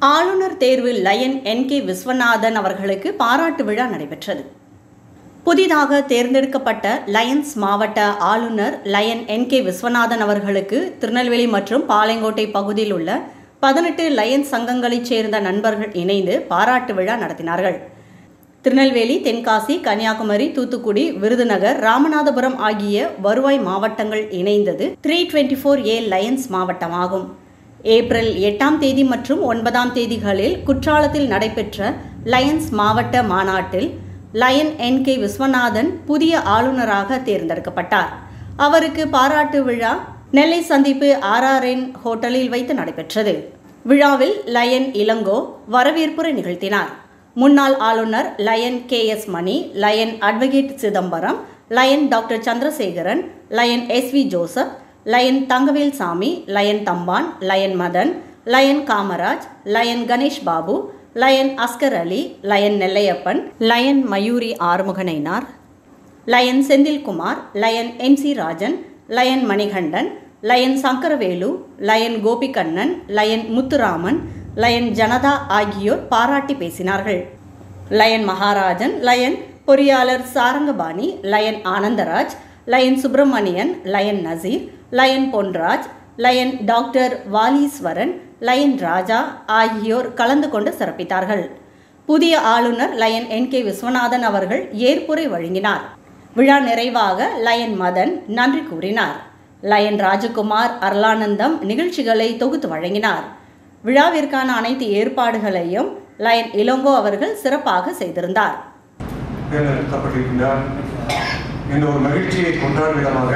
ஆளுநர் தேர்வில் line N K Viswanathan அவர்களுக்கு பாராட்டு விழா நடைபெற்றது புதிதாக தேர்ந்தெடுக்கப்பட்ட லயன்ஸ் மாவட்ட ஆளுநர் லயன் என் கே விஸ்வநாதன் அவர்களுக்கு திருநெல்வேலி மற்றும் பாளையங்கோட்டை பகுதியில் உள்ள பதினெட்டு லயன்ஸ் சங்கங்களைச் சேர்ந்த நண்பர்கள் இணைந்து பாராட்டு விழா நடத்தினார்கள் திருநெல்வேலி தென்காசி கன்னியாகுமரி தூத்துக்குடி விருதுநகர் ராமநாதபுரம் ஆகிய வருவாய் மாவட்டங்கள் இணைந்தது three twenty four A lions மாவட்டமாகும் ஏப்ரல் எட்டாம் தேதி மற்றும் ஒன்பதாம் தேதிகளில் குற்றாலத்தில் நடைபெற்ற லயன்ஸ் மாவட்ட மாநாட்டில் லயன் என் கே விஸ்வநாதன் புதிய ஆளுநராக தேர்ந்தெடுக்கப்பட்டார் அவருக்கு பாராட்டு விழா நெல்லை சந்திப்பு ஆர்ஆர்என் ஹோட்டலில் வைத்து நடைபெற்றது விழாவில் லயன் இளங்கோ வரவேற்புரை நிகழ்த்தினார் முன்னாள் ஆளுநர் lion K S Mani lion advocate Chidambaram lion doctor Chandrasekaran lion S V Joseph lion Thangavel Sami lion Thamban lion Madan lion Kamaraj lion Ganesh Babu lion Asgar Ali lion Nellaiyappan lion Mayuri Arumuganainar lion Senthilkumar lion M C Rajan lion Manikandan lion Sankaravelu lion Gopikannan lion Muthuraman lion Janatha ஆகியோர் பாராட்டி பேசினார்கள் லயன் மகாராஜன் லயன் பொறியாளர் Sarangapani lion Anandaraj lion Subramanian lion Nazir lion Ponraj line doctor Valeeswaran lion Raja ஆகியோர் கலந்து கொண்டு சிறப்பித்தார்கள் புதிய ஆளுநர் line N K Viswanathan அவர்கள் ஏற்புரை வழங்கினார் விழா நிறைவாக லயன் மதன் நன்றி கூறினார் லயன் ராஜகுமார் அருளானந்தம் நிகழ்ச்சிகளை தொகுத்து வழங்கினார் விழாவிற்கான அனைத்து ஏற்பாடுகளையும் லயன் இளங்கோ அவர்கள் சிறப்பாக செய்திருந்தார் தேர்ந்தெடுக்கப்பட்டிருக்கின்றார் என்ற ஒரு மகிழ்ச்சியை கொண்டாடும் விதமாக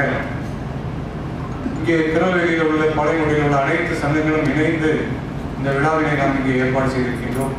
இங்கே திருநெல்வேலியில் உள்ள பழையமொழியில் உள்ள அனைத்து சங்கங்களும் இணைந்து இந்த விழாவினை நாம் இங்கே ஏற்பாடு செய்திருக்கின்றோம்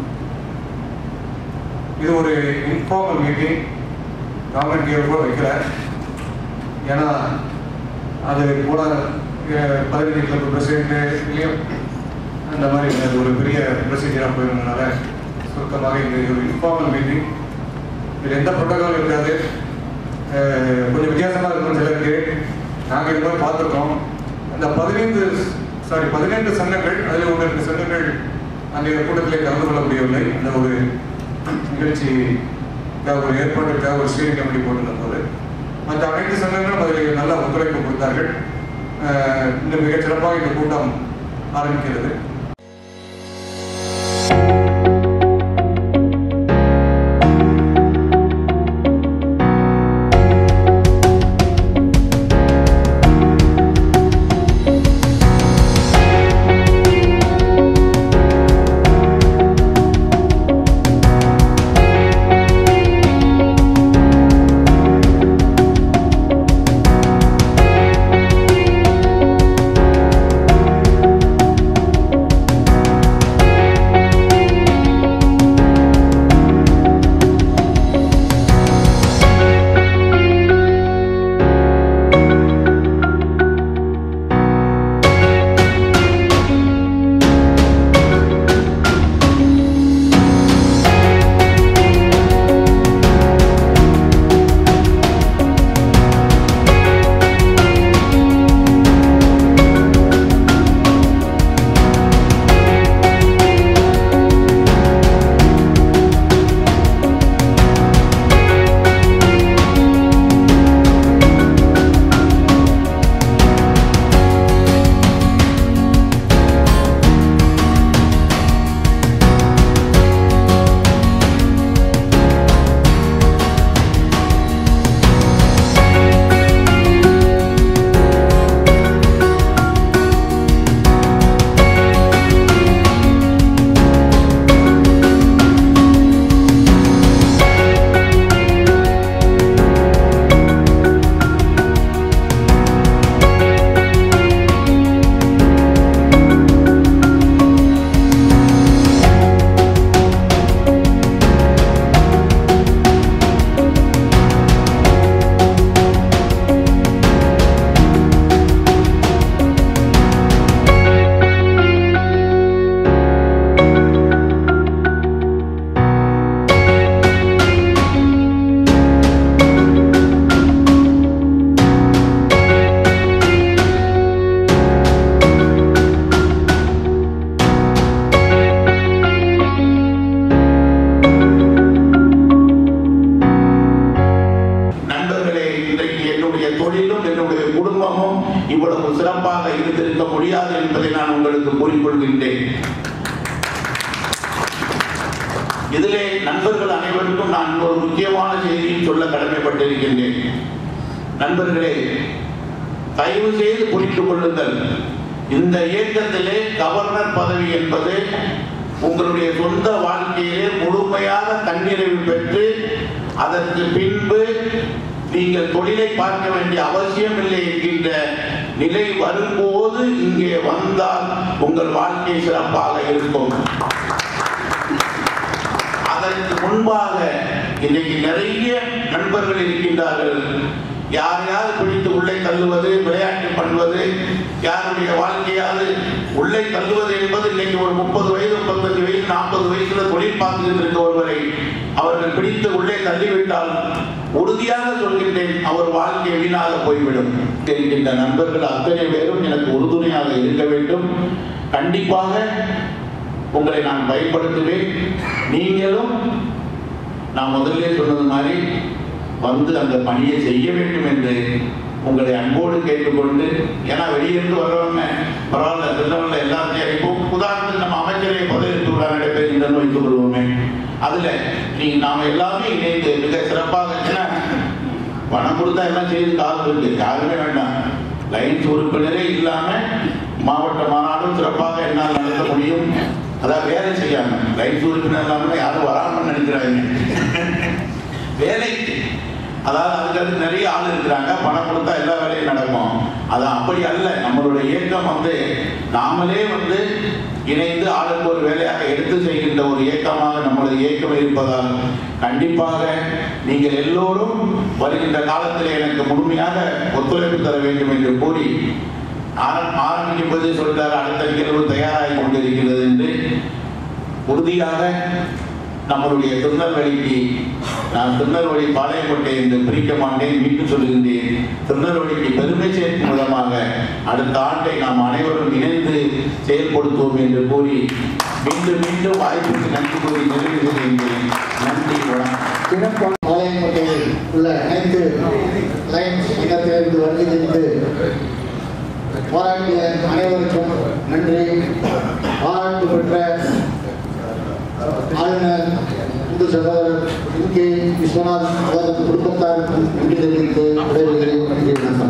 இது ஒரு இன்ஃபார்மல் மீட்டிங் கவர்மெண்ட் கேர் கூட வைக்கல ஏன்னா அது கூட பதினஞ்சு கிளப் பிரசிடென்ட்லேயும் அந்த மாதிரி அது ஒரு பெரிய ப்ரொசீஜராக போயிருந்ததுனால சுருக்கமாக இந்த ஒரு இன்ஃபார்மல் மீட்டிங் இதில் எந்த ப்ரோட்டோகால் இருக்காது அஹ் கொஞ்சம் வித்தியாசமாக இருக்கும் சிலருக்கு நாங்கள் இது மாதிரி பார்த்துருக்கோம் அந்த பதினைந்து சாரி பதினெட்டு சங்கங்கள் அதில் ஒரு ரெண்டு சங்கங்கள் அன்றைய கூட்டத்தில் கலந்து கொள்ள முடியவில்லை அந்த ஒரு நிகழ்ச்சிக்காக ஒரு ஏற்பாட்டுக்காக ஒரு ஸ்டீரிங் கமிட்டி போட்டிருந்த போது மற்ற அனைத்து சங்கங்களும் அதில் நல்ல ஒத்துழைப்பு கொடுத்தார்கள் அஹ் இன்னும் மிகச் சிறப்பாக இந்த கூட்டம் ஆரம்பிக்கிறது இதிலே நண்பர்கள் அனைவருக்கும் நான் ஒரு முக்கியமான செய்தியை சொல்ல கடமைப்பட்டிருக்கின்றேன் நண்பர்களே தயவு செய்து புரிந்து கொள்ளுங்கள் இந்த இயக்கத்திலே கவர்னர் பதவி என்பது உங்களுடைய சொந்த வாழ்க்கையிலே முழுமையாக தன்னிறைவு பெற்று அதற்கு பின்பு நீங்கள் தொழிலை பார்க்க வேண்டிய அவசியம் இல்லை என்கின்ற நிலை வரும்போது இங்கே வந்தால் உங்கள் வாழ்க்கை சிறப்பாக இருக்கும் அதற்கு முன்பாக இன்றைக்கு நிறைய நண்பர்கள் இருக்கின்றார்கள் யாரையாவது பிடித்து உள்ளே தள்ளுவது விளையாட்டு பண்ணுவது யாருடைய வாழ்க்கையாவது உள்ளே தள்ளுவது என்பது இன்னைக்கு ஒரு முப்பது வயது முப்பத்தஞ்சு வயசு நாற்பது வயசுல தொழில் பார்த்துக்கிட்டு இருக்க ஒருவரை அவர்கள் பிடித்து உள்ளே தள்ளிவிட்டால் உறுதியாக சொல்கின்றேன் அவர் வாழ்க்கை வீணாக போய்விடும் இருக்கின்ற நண்பர்கள் அத்தனை பேரும் எனக்கு உறுதுணையாக இருக்க வேண்டும் கண்டிப்பாக உங்களை நான் பயன்படுத்துவேன் நீங்களும் நான் முதல்ல சொன்னது மாதிரி வந்து அந்த பணியை செய்ய வேண்டும் என்று உங்களை அன்போடு கேட்டுக்கொண்டு ஏன்னா வெளியிருந்து வர்றவங்க பரவாயில்ல திருநெல்வேலியில் எல்லாத்தையும் இப்போ உதாரணத்துக்கு நம்ம அமைச்சரை பதவியேற்று விழா நடைபெறுகின்றன்னு வைத்துக் கொள்வோமே அதுல நீ நாம எல்லாமே இணைந்து மிக சிறப்பாக ஏன்னா பணம் கொடுத்தா எல்லாம் செய்து காசு இருக்கு யாருமே வேண்டாம் லைன்ஸ் உறுப்பினரே இல்லாம மாவட்ட மாநாடும் சிறப்பாக என்னால் நடத்த முடியும் அதான் வேலை செய்யாம லைன்ஸ் உறுப்பினர் இல்லாம யாரும் வராமன்னு நினைக்கிறாங்க வேலைக்கு அதாவது அதுக்கு நிறைய ஆள் இருக்கிறாங்க பணம் கொடுத்தா எல்லா வேலையும் நடக்கும் அது அப்படி அல்ல நம்மளுடைய இயக்கம் வந்து நாமளே வந்து இணைந்து ஆளுக்கு ஒரு வேலையாக எடுத்து செய்கின்ற ஒரு இயக்கமாக நம்மளது இயக்கம் இருப்பதால் கண்டிப்பாக நீங்கள் எல்லோரும் வருகின்ற காலத்தில் எனக்கு முழுமையாக ஒத்துழைப்பு தர வேண்டும் என்று கூறி ஆரம்- ஆரம்பிக்கும் போதே சொல்றார் அடுத்த நிகழ்வு தயாராகி கொண்டிருக்கிறது என்று உறுதியாக நம்மளுடைய திருநெல்வேலிக்கு நான் திருநெல்வேலி பாளையங்கோட்டை என்று பிரிக்க மாட்டேன் மீண்டும் சொல்கின்றேன் திருநெல்வேலிக்கு பெருமை சேர்க்கும் விதமாக அடுத்த ஆண்டை நாம் அனைவரும் இணைந்து செயல்படுத்துவோம் என்று கூறி மீண்டும் மீண்டும் வாய்ப்புக்கு நன்றி கூறி நிறைவு செய்கின்றேன் நன்றி வணக்கம் சிறப்பான ஆலயங்கோட்டையில் உள்ள அனைத்து லைன்ஸ் இனத்திலிருந்து வருகிறது பாராட்டிய அனைவருக்கும் நன்றி பாராட்டு பெற்ற ஆளுநர் இந்து சகோதரர் எம் கே விஸ்வநாத் அவரது குடும்பத்தாருக்கும் நன்றி தெரிவித்து விடைபெறுகிறேன் நன்றி வணக்கம்